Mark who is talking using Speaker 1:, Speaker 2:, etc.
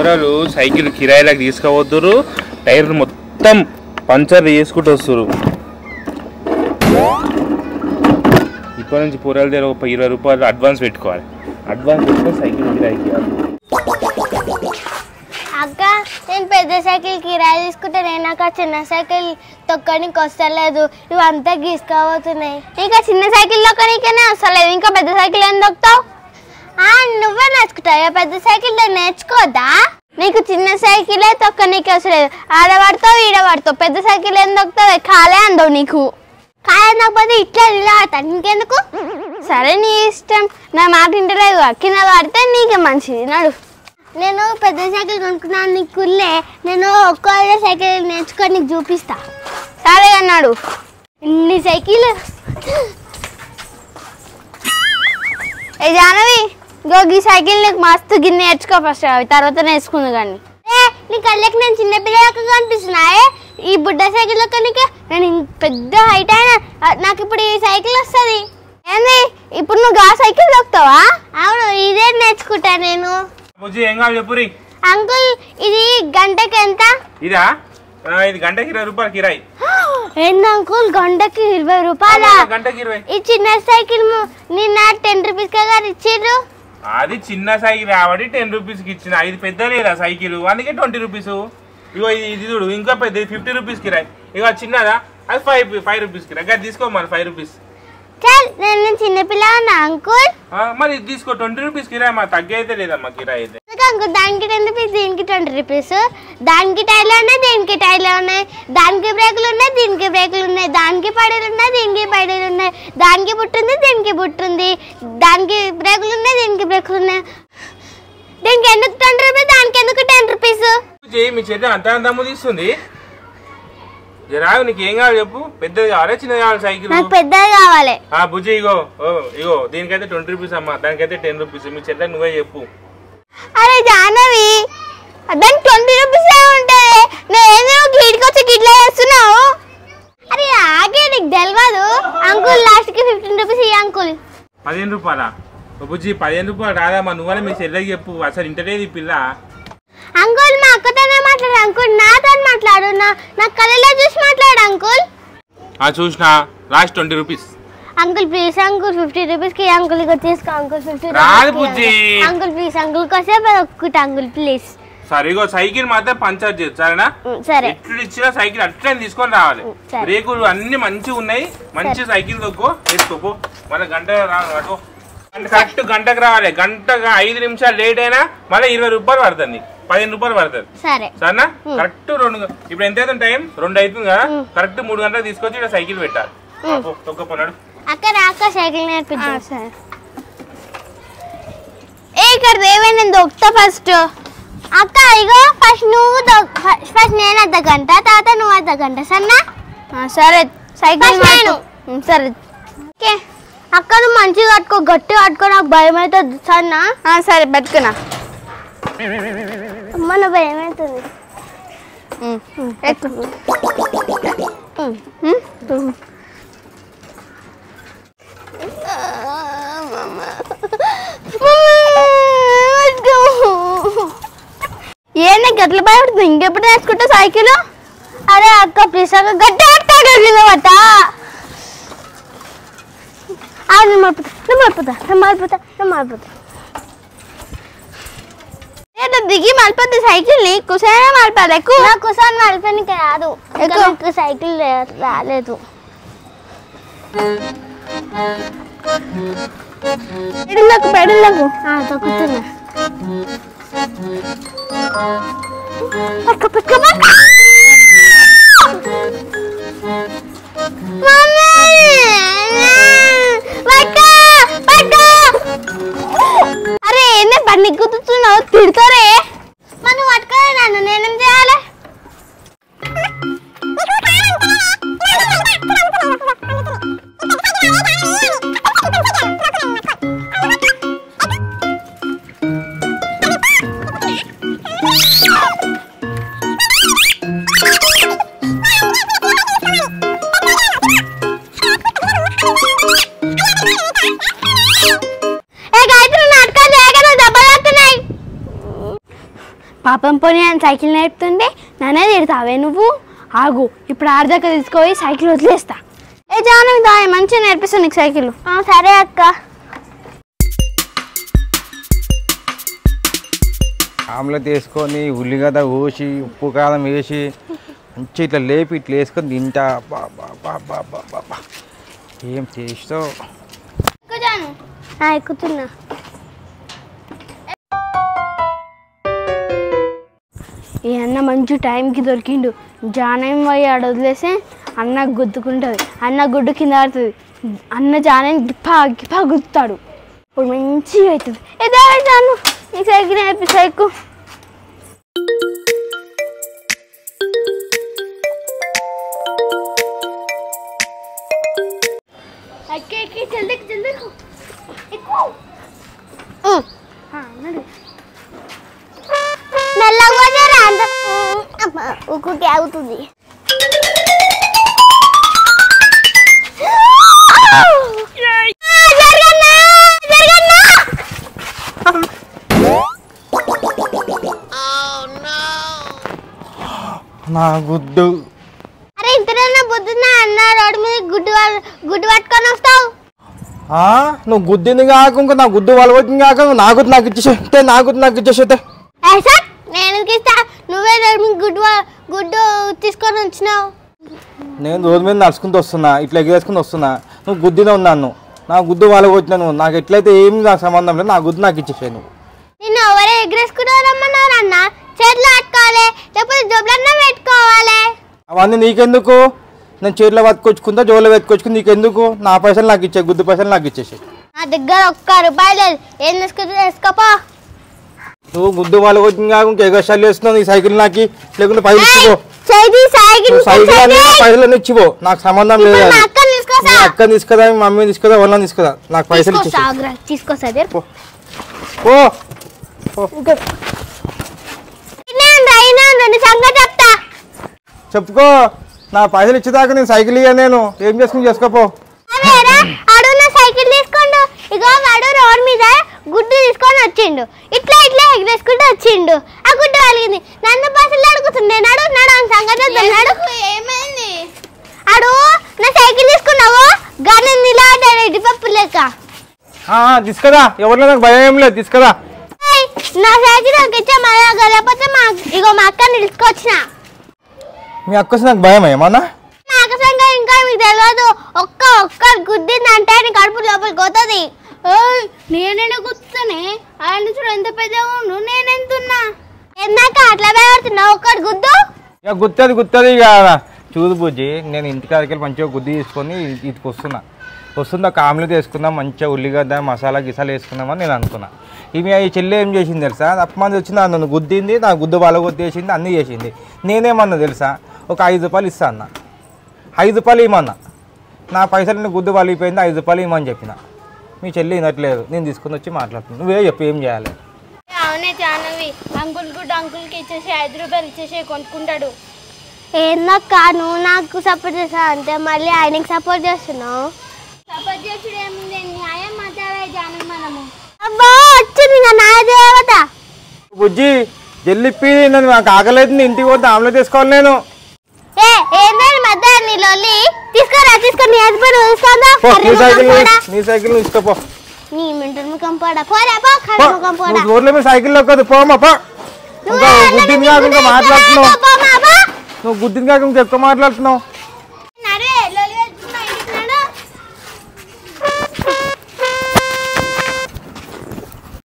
Speaker 1: పోరాలు cycle కిరాయిలకు తీసుకుపోతురు టైర్లు మొత్తం puncture చేసుకుంటూ వస్తురు ఇప్పటి నుంచి పోరాల దగ్గర ఒక ఇరవై రూపాయలు అడ్వాన్స్ పెట్టుకోవాలి అడ్వాన్స్ పెట్టుకొని సైకిల్ కిరాయికి ఇవ్వాలి.
Speaker 2: అక్క నేను పెద్ద సైకిల్ కిరాయి తీసుకుంటే నేను నాకు ఆ చిన్న సైకిల్ తొక్కడానికి వస్తలేదు ఇవంతా గీసుకోబోతున్నాయి ఇంకా చిన్న సైకిల్ తొక్కనికనే వస్తలేదు ఇంకా పెద్ద సైకిల్ ఏం తొక్కుతావు నువ్వే నేర్చుకుంటావు పెద్ద సైకిల్ నేర్చుకోదా నీకు చిన్న సైకిలే తొక్కనీకి వస్తలేదు ఆడబడతావు ఈడబడతావు పెద్ద సైకిల్ ఏం తొక్కుతావు కాలే అందవు నీకు కాలే అందకపోతే ఇట్లా ఇలా ఆడతాను ఇంకెందుకు సరే నీ ఇష్టం నా మాట ఇంటలేదు కింద పడితే నీకే మంచిది నడు నేను పెద్ద సైకిల్ కొనుక్కున్నాను నీకు కుల్లే నేను ఒక్కో సైకిల్ నేర్చుకొని నీకు చూపిస్తా సరే అన్నాడు ఇన్ని సైకిల్ ఏ జానవి గో ఈ సైకిల్ నీకు మస్తు గిన్నె నేర్చుకో ఫస్ట్ అవి తర్వాత నేర్చుకుంది కానీ నీ కళ్ళకి నేను చిన్న పిల్లలకు కనిపిస్తున్నాయే ఈ బుడ్డ సైకిల్ నీకు నేను ఇంత పెద్ద హైట్ అయినా ఆ, నాకు ఇప్పుడు ఈ సైకిల్ వస్తుంది ఏంది ఇప్పుడు నువ్వు ఆ సైకిల్ దొక్కుతావా అవును ఇదే నేర్చుకుంటా నేను
Speaker 1: బుజ్జి ఏం కావాలి చెప్పురి
Speaker 2: అంకుల్ ఇది గంటకి ఎంత
Speaker 1: ఇదా ఆ, ఇది గంటకి ఇరవై రూపాయలు కిరాయి
Speaker 2: ఏంది అంకుల్ గంటకి ఇరవై రూపాయల
Speaker 1: గంటకి ఇరవై
Speaker 2: ఈ చిన్న సైకిల్ ము- నిన్న టెన్ రూపీస్ కదా ఇచ్చిర్రు
Speaker 1: అది చిన్న సైకిల్ కాబట్టి టెన్ రూపీస్కి ఇచ్చిన ఇది పెద్ద లేదా సైకిల్ అందుకే ట్వంటీ రూపీస్ ఇగో ఇది ఇది చూడు ఇంకా పెద్ద ఫిఫ్టీ రూపీస్ కిరాయి ఇగో అది చిన్నదా అది ఫైవ్ ఫైవ్ రూపీస్ కిరాయి అది తీసుకో మరి ఫైవ్ రూపీస్
Speaker 2: చల్ నేను చిన్న పిల్ల ఉన్నా అంకుల్
Speaker 1: ఆ, మరి ఇది తీసుకో ట్వంటీ రూపీస్ కిరాయి మా తగ్గి అయితే లేదమ్మా కిరాయి అయితే
Speaker 2: ఎందుకు అంకుల్ దానికి టెన్ రూపీస్ దీనికి ట్వంటీ రూపీస్ దానికి టైర్లు ఉన్నాయి దీనికి టైర్లు ఉన్నాయి దానికి బ్రేకులు ఉన్నాయి దీనికి బ్రేకులు ఉన్నాయి దానికి పడేలు ఉన్నాయి దీనికి పడేలు ఉన్నాయి దానికి బుట్టుంది దీనికి బుట్టుంది దానికి బ్రేకులు ఉన్నాయి దీనికి బ్రేకులు ఉన్నాయి దీనికి ఎందుకు ట్వంటీ రూపీస్ దానికి ఎందుకు టెన్ రూపీస్
Speaker 1: చేయి మీ చెట్టు అంత దమ్ము తీస్తుంది జరాగు నీకు ఏం కావాలి చెప్పు పెద్దది కావాలా చిన్నది కావాలి సైకిల్
Speaker 2: నాకు పెద్దది కావాలి
Speaker 1: ఆ బుజ్జి ఇగో ఓ ఇగో దీనికైతే ట్వంటీ రూపీస్ అమ్మా దానికైతే టెన్ రూపీస్ మీ చెట్టు నువ్వే చెప్పు
Speaker 2: అరే జాహ్నవి దానికి ట్వంటీ రూపీస్ ఉంటుంది నేను గీడికి వచ్చి గిట్లా చేస్తున్నావు అరే ఆగే నీకు తెలియదు అంకుల్ లాస్ట్కి ఫిఫ్టీన్ రూపీస్ ఈ అంకుల్
Speaker 1: పదిహేను రూపాయలా ఓ బుజ్జి పదిహేను రూపాయలు రాదమ్మా నువ్వనే మీ చెల్లెకి చెప్పు అసలు ఇంటలేదు ఈ పిల్ల
Speaker 2: అంకుల్ మా అక్కతోనే మాట్లాడు అంకుల్ నాతో మాట్లాడు నా నా కళ్ళలో చూసి మాట్లాడు అంకుల్
Speaker 1: ఆ చూసిన last twenty rupees
Speaker 2: uncle please uncle fifty rupees కి అంకుల్ ఇక తీసుకో అంకుల్ ఫిఫ్టీ
Speaker 1: రాదు బుజ్జి.
Speaker 2: అంకుల్ ప్లీజ్ అంకుల్ కోసం ఒక్కటి అంకుల్ ప్లీజ్
Speaker 1: సరే ఇగో సైకిల్ మాత్రం పంచర్ చేయదు సరేనా
Speaker 2: సరే
Speaker 1: ఎట్లు ఇచ్చిన సైకిల్ అట్లనే తీసుకొని రావాలి
Speaker 2: ఉం, సరే.
Speaker 1: బ్రేకులు అన్ని మంచిగా ఉన్నాయి మంచి సైకిల్ దొక్కో వేసుకోపో మళ్ళీ గంట రావు కరెక్ట్ గంటకు రావాలి గంటగా ఐదు నిమిషాలు లేట్ అయినా మళ్ళీ ఇరవై రూపాయలు పడుతుంది నీకు. పదిహేను రూపాయలు పడుతుంది
Speaker 2: సరే
Speaker 1: సరేనా కరెక్ట్ రెండు గ- ఇప్పుడు ఎంత అవుతుంది టైం రెండు అవుతుంది కదా కరెక్ట్ మూడు గంటలకు తీసుకొచ్చి ఇక్కడ సైకిల్ పెట్టాలి తొక్కపోనాడు
Speaker 2: అక్క రాక సైకిల్ నేర్పించు సరే ఏ ఇక్కడ రేవే నేను దొక్కుతా ఫస్ట్ అక్క ఇగో ఫస్ట్ నువ్వు ఫస్ట్ నేను అర్ధ గంట తర్వాత నువ్వు అర్ధ గంట సన్నా సరే సైకిల్ నేను సరే ఓకే అక్క నువ్వు మంచిగా కట్టుకో గట్టి కట్టుకో నాకు భయం అవుతుంది సన్నా సరే బతుకునా అమ్మ నా భయం అవుతుంది ఎక్కు ఏంటి గట్ల భయపడుతుంది ఇంకెప్పుడు నేర్చుకుంటా సైకిల్ అరే అక్క ప్లీజ్ అక్క గట్టి ఆడతాడు పట్ట నేను మలిపోతా నేను మలిపోతా నేను మలిపోతా నేను మలిపోతా ఏంటో దిగి మలిపోద్ది సైకిల్ ని కుసానే మలిపాలి ఎక్కువ నా కుసాన్ మలిపనికి రాదు ఎక్కువ సైకిల్ రాలేదు పెడలకు పెడలకు తొక్కుతున్నా పక్క పక్క పక్క అరే ఏందే బండి గుర్తున్నావు తిడతారే మనం పట్టుకోలే నన్ను నేనేం చేయాలి ఏ గాయత్రి నాటకాలు చేయగా దెబ్బలు వస్తున్నాయి పాపం పోనీ అని సైకిల్ నేర్పుతుంటే నన్నే తిడతావే నువ్వు ఆగు ఇప్పుడు ఆర్దాక తీసుకుపోయి సైకిల్ వదిలేస్తా ఏ జానం దా మంచిగా నేర్పిస్తా నీకు సైకిల్ సరే అక్క
Speaker 3: ఆమ్లెట్ వేసుకొని ఉల్లిగడ్డ కోసి ఉప్పు కారం వేసి మంచి ఇట్లా లేపి ఇట్లా వేసుకొని తింటా బా బా బా బా బా బా బా. ఏం టేస్టో
Speaker 2: ఎక్కుతున్నా ఈ అన్న మంచి టైంకి దొరికిండు జానం పోయి ఆడ వదిలేస్తే అన్న గుద్దుకుంటుంది అన్న గుడ్డు కింద ఆడుతుంది అన్న జానం గిప్పా గిప్పా గుద్దుతాడు ఇప్పుడు మంచిగా అవుతుంది ఏదో జాను ఈ సైకిల్ నేర్పి సైకు మెల్లగా జరా అంత ఉక్కుకి అవుతుంది
Speaker 3: నా గుడ్డు
Speaker 2: అరే ఇంతనన్నా పొద్దున్న అన్న రోడ్డు మీద గుడ్డు వా- గుడ్డు పట్టుకొని వస్తావు
Speaker 3: ఆ, నువ్వు గుద్దింది కాక ఇంకా నా గుడ్డు వలగొట్టింది కాక నా గుడ్డు నాకు ఇచ్చేసే నా గుడ్డు నాకు ఇచ్చేసే
Speaker 2: ఐసా నేను ఎందుకు ఇస్తా నువ్వే రోడ్డు మీద గుడ్డు వా- గుడ్డు తీసుకొని వచ్చినావు
Speaker 3: నేను రోజు మీద నడుచుకుంటూ వస్తున్నా ఇట్లా ఎగరేసుకుని వస్తున్నా నువ్వు గుద్దిన ఉన్నాను నా గుడ్డు వలగొట్టినా నువ్వు నాకు ఎట్లయితే ఏమి నాకు సంబంధం లేదు నా గుడ్డు నాకు ఇచ్చేసే నువ్వు
Speaker 2: నిన్ను ఎవరే ఎగరేసుకున్నావు రమ్మన్నారు అన్న చేతిలో పట్టుకోవాలి లేకపోతే జోబులన్నా పెట్టుకోవాలి
Speaker 3: అవన్నీ నీకెందుకు నేను చేతిలో పట్టుకొచ్చుకుంటా జోలో పెట్టుకొచ్చుకుని నీకెందుకు నా పైసలు నాకు ఇచ్చే గుద్దు పైసలు నాకు ఇచ్చేసి
Speaker 2: నా దగ్గర ఒక్క రూపాయి లేదు ఏం తీసుకుంటే వేసుకోపో
Speaker 3: నువ్వు గుద్దు వాళ్ళు కొట్టిన కాక ఇంకా ఎగస్టాలు చేస్తున్నావు నీ సైకిల్ నాకు లేకుంటే పైసలు ఇచ్చిపో
Speaker 2: చేయి సైకిల్
Speaker 3: నువ్వు సైకిల్ అన్ని నా పైసలు అన్ని ఇచ్చిపో నాకు సంబంధం లేదు
Speaker 2: మా
Speaker 3: అది
Speaker 2: అక్కని తీసుకొస్తా
Speaker 3: నీ అక్కని తీసుకురా మీ మమ్మీని తీసుకురా వాళ్ళని తీసుకురా నాకు పైసలు
Speaker 2: తీసుకొస్తా
Speaker 3: ఇచ్చేసి
Speaker 2: ఆగ్రా, తీసుకొస్తా జర.
Speaker 3: ఓ
Speaker 2: ఇన్నే ఉండు, అయినా ఉండు, నీ సంగతి చెప్తా
Speaker 3: చెప్పుకో నా పైసలు ఇచ్చేదాకా నేను సైకిల్ ఇయ్య నేను ఏం చేసుకుని చేసుకోపో
Speaker 2: అదేరా అడు నా సైకిల్ తీసుకోండు ఇగో వాడు రోడ్ మీద గుడ్డు తీసుకొని వచ్చిండు ఇట్లా ఇట్లా ఎగరేసుకుంటూ వచ్చిండు ఆ గుడ్డు కలిగింది నన్ను పైసలు అడుగుతుండే నడు నడు అని సంగతి వద్దు, నడు ఏమైంది అడు నా సైకిల్ తీసుకున్నావు గాని నిలబడ్డాడు ఇటు పప్పు లెక్క
Speaker 3: ఆ, ఆ, తీసుకురా ఎవరిలో నాకు భయం ఏం లేదు తీసుకురా
Speaker 2: ఏయ్, నా సైకిల్ నాకు ఇచ్చా మళ్ళా లేకపోతే మా ఇగో మా అక్కని తీసుకొచ్చిన
Speaker 3: మీ అక్క వస్తే నాకు భయం ఏమన్నా
Speaker 2: నాకు సంగతి ఇంకా మీకు తెలియదు ఒక్క ఒక్క గుద్దిందంటే నీ కడుపు లోపలికి పోతుంది నేనే గుర్తునే ఆయన చూడు ఎంత పెద్దగా ఉండు నేనెంత ఉన్నా ఎందాక అట్లా భయపడుతున్నావు ఒక్కటి గుద్దు
Speaker 3: ఇక గుత్తది గుత్తది ఇక చూదు బుజ్జి నేను ఇంటికాడికి మంచిగా గుద్ది తీసుకొని ఇటుకు వస్తున్నా వస్తుంది ఒక ఆమ్లెట్ వేసుకుందాం మంచిగా ఉల్లిగడ్డ మసాలా గిసాలు వేసుకుందామని నేను అనుకున్నా ఈమె ఈ చెల్లి ఏం చేసింది తెలుసా అప్పమంది వచ్చింది నన్ను గుద్దింది నా గుద్దు వాళ్ళ కొట్టేసింది అన్నీ చేసింది నేనేమన్నా తెలుసా ఒక ఐదు రూపాయలు ఇస్తా అన్న ఐదు రూపాయలు ఇమ్మన్నా నా పైసలు గుద్దు వాళ్ళిపోయింది ఐదు రూపాయలు ఇమ్మని చెప్పిన మీ చెల్లి వినట్లేదు నేను తీసుకుని వచ్చి మాట్లాడుతున్నాను నువ్వే చెప్పు ఏం చేయాలి
Speaker 2: అవునే జానవి అంకుల్ గుడ్ అంకుల్కి ఇచ్చేసి ఐదు రూపాయలు ఇచ్చేసి కొనుక్కుంటాడు ఏందక్క నువ్వు నాకు సపోర్ట్ చేస్తావు అంతే మళ్ళీ ఆయనకి సపోర్ట్ చేస్తున్నావు సపోర్ట్ చేసుడు ఏముంది న్యాయం మాట్లాడే జానవి మనము అబ్బా వచ్చింది ఇంకా న్యాయ దేవత
Speaker 3: బుజ్జి జల్లిప్పి నన్ను నాకు ఆకలేదు ఇంటికి పోతే ఆమ్లెట్ వేసుకోవాలి నేను
Speaker 2: ఏ ఏందని మధ్య నీ లొల్లి తీసుకోరా తీసుకొని నీ హస్బెండ్ చూస్తుందా
Speaker 3: పో, నీ సైకిల్
Speaker 2: పోడా
Speaker 3: నీ సైకిల్ నువ్వు తీసుకోపో
Speaker 2: నీ మింటర్ ముఖం పోడా పోరా పో
Speaker 3: పో,
Speaker 2: కర్ర ముఖం పోడా
Speaker 3: నువ్వు రోడ్ల మీద సైకిల్ లొక్కదు పోమా పో ఇంకా గుద్దింది కాక ఇంకా మాట్లాడుతున్నావు
Speaker 2: పో మా బా.
Speaker 3: నువ్వు గుద్దింది కాక ఇంకా ఎక్కువ మాట్లాడుతున్నావు